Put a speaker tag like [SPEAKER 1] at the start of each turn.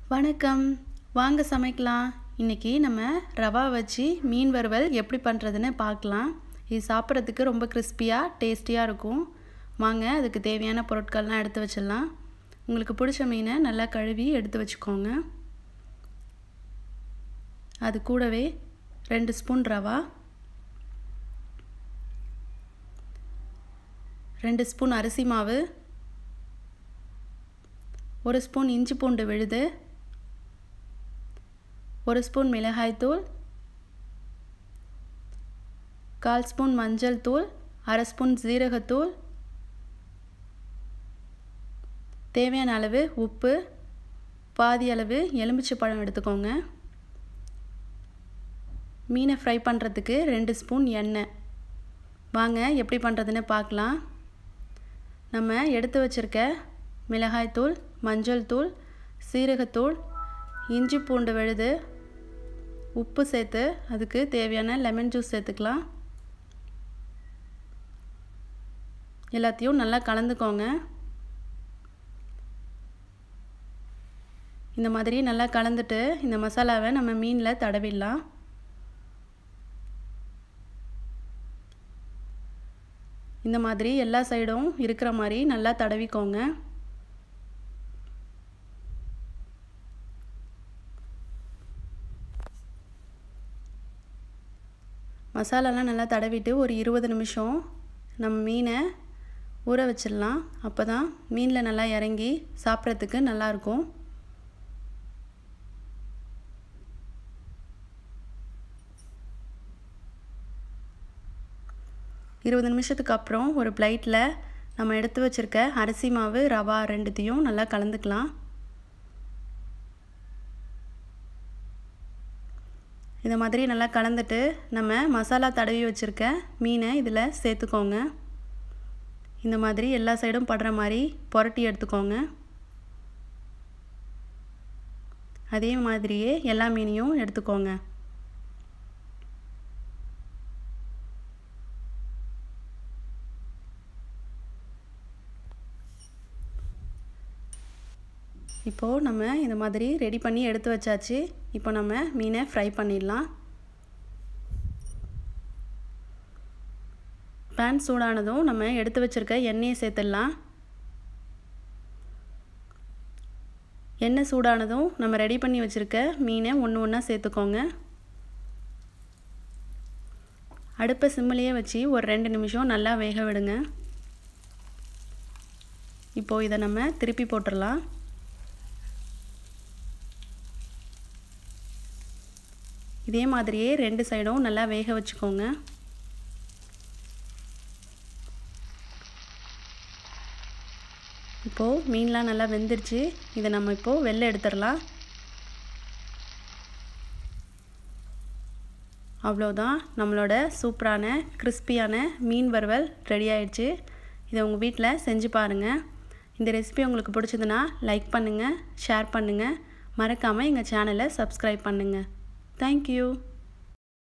[SPEAKER 1] வணக்கம் வாங்க சமைக்கலாம் இன்றைக்கி நம்ம ரவா வச்சு மீன் வறுவல் எப்படி பண்ணுறதுன்னு பார்க்கலாம் இது சாப்பிட்றதுக்கு ரொம்ப கிறிஸ்பியாக டேஸ்டியாக இருக்கும் வாங்க அதுக்கு தேவையான பொருட்கள்லாம் எடுத்து வச்சிடலாம் உங்களுக்கு பிடிச்ச மீனை நல்லா கழுவி எடுத்து வச்சுக்கோங்க அது கூடவே ரெண்டு ஸ்பூன் ரவா ரெண்டு ஸ்பூன் அரிசி மாவு ஒரு ஸ்பூன் இஞ்சி பூண்டு விழுது ஒரு ஸ்பூன் மிளகாய்த்தூள் கால் ஸ்பூன் மஞ்சள் தூள் அரை ஸ்பூன் ஜீரகத்தூள் தேவையான அளவு உப்பு பாதி அளவு எலுமிச்சை பழம் எடுத்துக்கோங்க மீனை ஃப்ரை பண்ணுறதுக்கு ரெண்டு ஸ்பூன் எண்ணெய் வாங்க எப்படி பண்ணுறதுன்னு பார்க்கலாம் நம்ம எடுத்து வச்சுருக்க மிளகாய்த்தூள் மஞ்சள் தூள் சீரகத்தூள் இஞ்சி பூண்டு விழுது உப்பு சேர்த்து அதுக்கு தேவையான லெமன் ஜூஸ் சேர்த்துக்கலாம் எல்லாத்தையும் நல்லா கலந்துக்கோங்க இந்த மாதிரி நல்லா கலந்துட்டு இந்த மசாலாவை நம்ம மீனில் தடவிடலாம் இந்த மாதிரி எல்லா சைடும் இருக்கிற மாதிரி நல்லா தடவிக்கோங்க மசாலாலாம் நல்லா தடவிட்டு ஒரு இருபது நிமிஷம் நம்ம மீனை ஊற வச்சிடலாம் அப்போ தான் மீனில் நல்லா இறங்கி சாப்பிட்றதுக்கு நல்லாயிருக்கும் இருபது நிமிஷத்துக்கு அப்புறம் ஒரு பிளேட்டில் நம்ம எடுத்து வச்சுருக்க அரிசி மாவு ரவா ரெண்டுத்தையும் நல்லா கலந்துக்கலாம் இந்த மாதிரி நல்லா கலந்துட்டு நம்ம மசாலா தடவி வச்சுருக்க மீனை இதில் சேர்த்துக்கோங்க இந்த மாதிரி எல்லா சைடும் படுற மாதிரி புரட்டி எடுத்துக்கோங்க அதே மாதிரியே எல்லா மீனையும் எடுத்துக்கோங்க இப்போது நம்ம இந்த மாதிரி ரெடி பண்ணி எடுத்து வச்சாச்சு இப்போ நம்ம மீனை ஃப்ரை பண்ணிடலாம் பேன் சூடானதும் நம்ம எடுத்து வச்சுருக்க எண்ணெயை சேர்த்துடலாம் எண்ணெய் சூடானதும் நம்ம ரெடி பண்ணி வச்சுருக்க மீனை ஒன்று ஒன்றா சேர்த்துக்கோங்க அடுப்பை சிம்மிலேயே வச்சு ஒரு ரெண்டு நிமிஷம் நல்லா வேக விடுங்க இப்போது இதை நம்ம திருப்பி போட்டுடலாம் இதே மாதிரியே ரெண்டு சைடும் நல்லா வேக வச்சுக்கோங்க இப்போது மீன்லாம் நல்லா வெந்துருச்சு இதை நம்ம இப்போது வெளில எடுத்துடலாம் அவ்வளோதான் நம்மளோட சூப்பரான கிறிஸ்பியான மீன் வறுவல் ரெடி ஆயிடுச்சு இதை உங்கள் வீட்டில் செஞ்சு பாருங்கள் இந்த ரெசிபி உங்களுக்கு பிடிச்சதுன்னா லைக் பண்ணுங்கள் ஷேர் பண்ணுங்கள் மறக்காமல் எங்கள் சேனலை சப்ஸ்கிரைப் பண்ணுங்கள் Thank you.